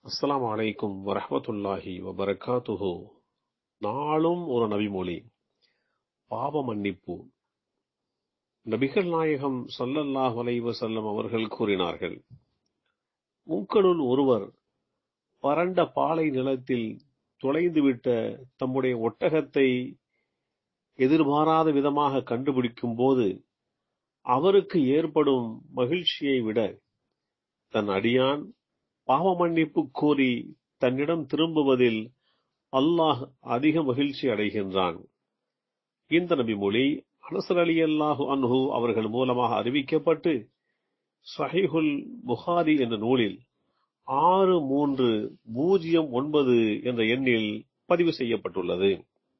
அஸ்ஸலாமு அலைக்கும் வரஹ்மத்துல்லாஹி வபரகாத்துஹு நாளும் ஒரு நபிமொழி பாவ மன்னிப்பு நபிகள் நாயகம் ஸல்லல்லாஹு அலைஹி வஸல்லம் அவர்கள் கூறினார்கள் உங்களுள் ஒருவர் வறண்ட பாலை நிலத்தில் தொலைந்துவிட்ட தம்முடைய ஒட்டகத்தை எதிர்பாராத விதமாக கண்டுபிடிக்கும் போது அவருக்கு ஏற்படும் மகிழ்ச்சியை விட தன் அடியான் பாவ மன்னிப்பு கோரி தன்னிடம் திரும்புவதில் அல்லாஹ் அதிக மகிழ்ச்சி அடைகின்றான் இந்த நபிமொழி அனசர் அலி அல்லாஹு அன்ஹு அவர்கள் மூலமாக அறிவிக்கப்பட்டு சஹீஹுல் புகாரி என்ற நூலில் ஆறு மூன்று பூஜ்ஜியம் ஒன்பது என்ற எண்ணில் பதிவு செய்யப்பட்டுள்ளது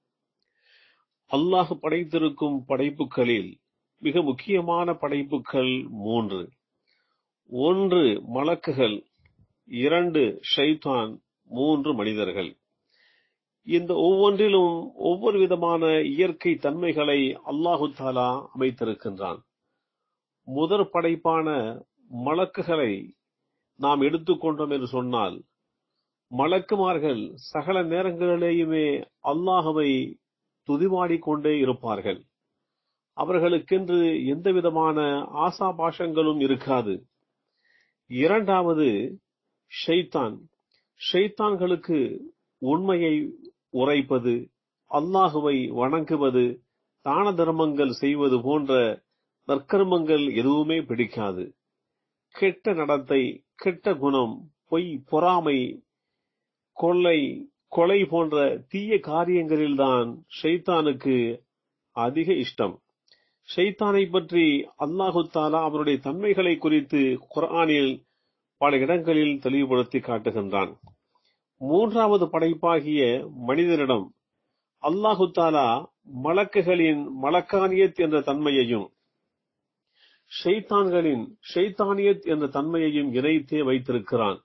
அல்லாஹ் படைத்திருக்கும் படைப்புகளில் மிக முக்கியமான படைப்புகள் மூன்று ஒன்று மலக்குகள் இரண்டு ஷைத்தான் மூன்று மனிதர்கள் இந்த ஒவ்வொன்றிலும் ஒவ்வொரு விதமான இயற்கை தன்மைகளை அல்லாஹு தாலா அமைத்திருக்கின்றான் முதற் படைப்பான மலக்குகளை நாம் எடுத்துக்கொண்டோம் என்று சொன்னால் மலக்குமார்கள் சகல நேரங்களிலேயுமே அல்லாஹவை துதிவாடிக்கொண்டே இருப்பார்கள் அவர்களுக்கென்று எந்த விதமான ஆசா பாஷங்களும் இருக்காது இரண்டாவது ஷைத்தான் ஷைத்தான்களுக்கு உண்மையை உரைப்பது அல்லாஹுவை வணங்குவது தான தர்மங்கள் செய்வது போன்ற நற்கர்மங்கள் எதுவுமே பிடிக்காது கெட்ட நடத்தை கெட்ட குணம் பொய் பொறாமை கொள்ளை கொலை போன்ற தீய காரியங்களில்தான் ஷைத்தானுக்கு அதிக இஷ்டம் ஷைத்தானை பற்றி அல்லாஹு தாலா அவருடைய தன்மைகளை குறித்து குர்ஆனில் பல இடங்களில் தெளிவுபடுத்தி காட்டுகின்றான் மூன்றாவது படைப்பாகிய மனிதனிடம் அல்லாஹு தாலா மலக்குகளின் மலக்கானியத் என்ற தன்மையையும் ஷைத்தான்களின் ஷைத்தானியத் என்ற தன்மையையும் இணைத்தே வைத்திருக்கிறான்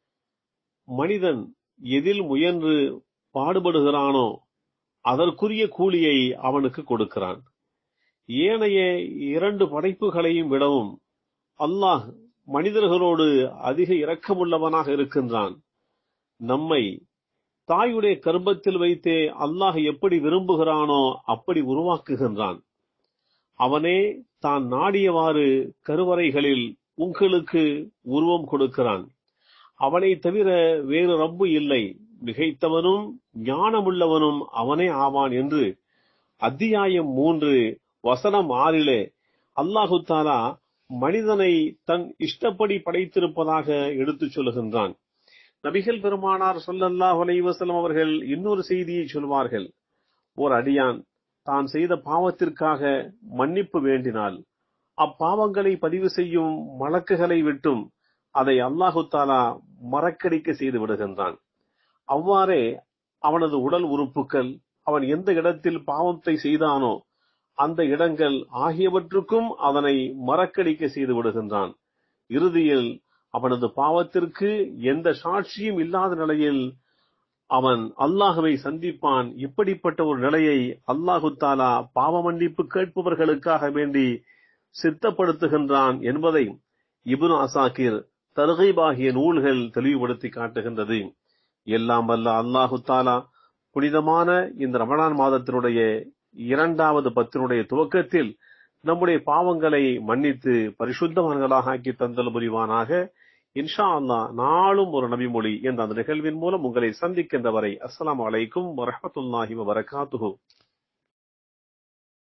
மனிதன் எதில் முயன்று பாடுபடுகிறானோ அதற்குரிய கூலியை அவனுக்கு கொடுக்கிறான் ஏனைய இரண்டு படைப்புகளையும் விடவும் அல்லாஹ் மனிதர்களோடு அதிக இரக்கமுள்ளவனாக இருக்கின்றான் நம்மை தாயுடைய கர்ப்பத்தில் வைத்தே அல்லாஹ் எப்படி விரும்புகிறானோ அப்படி உருவாக்குகின்றான் அவனே தான் நாடியவாறு கருவறைகளில் உங்களுக்கு உருவம் கொடுக்கிறான் அவனை தவிர வேறு ரப்பு இல்லை மிகைத்தவனும் ஞானமுள்ளவனும் அவனே ஆவான் என்று அத்தியாயம் மூன்று வசனம் ஆறிலே அல்லாஹு தாலா மனிதனை தன் இஷ்டப்படி படைத்திருப்பதாக எடுத்துச் சொல்லுகின்றான் நபிகள் பெருமானார் சொல்லல்லாஹ் அலைவசலம் அவர்கள் இன்னொரு செய்தியை சொல்வார்கள் ஓர் அடியான் தான் செய்த பாவத்திற்காக மன்னிப்பு வேண்டினால் அப்பாவங்களை பதிவு செய்யும் மலக்குகளை விட்டும் அதை அல்லாஹு தாலா மறக்கடிக்க செய்து விடுகின்றான் அவ்வாறே அவனது உடல் உறுப்புகள் அவன் எந்த இடத்தில் பாவத்தை செய்தானோ அந்த இடங்கள் ஆகியவற்றுக்கும் அதனை மறக்கடிக்க செய்து விடுகின்றான் இறுதியில் அவனது பாவத்திற்கு எந்த சாட்சியும் இல்லாத நிலையில் அவன் அல்லாஹுவை சந்திப்பான் இப்படிப்பட்ட ஒரு நிலையை அல்லாஹு தாலா பாவ மன்னிப்பு கேட்பவர்களுக்காக வேண்டி சித்தப்படுத்துகின்றான் என்பதை இபுன் அசாக்கிர் தருகைபாகிய நூல்கள் தெளிவுபடுத்தி காட்டுகின்றது எல்லாம் வல்ல அல்லாஹு தாலா புனிதமான இந்த ரமணான் மாதத்தினுடைய இரண்டாவது பத்தினுடைய துவக்கத்தில் நம்முடைய பாவங்களை மன்னித்து பரிசுத்தவான்களாக ஆக்கி தந்தல் புரிவானாக இன்ஷா அல்லா நாளும் ஒரு நபிமொழி என்ற அந்த நிகழ்வின் மூலம் உங்களை சந்திக்கின்ற வரை அஸ்லாம் வலைக்கும் வரமத்துல்லாஹி வரகாத்துஹூ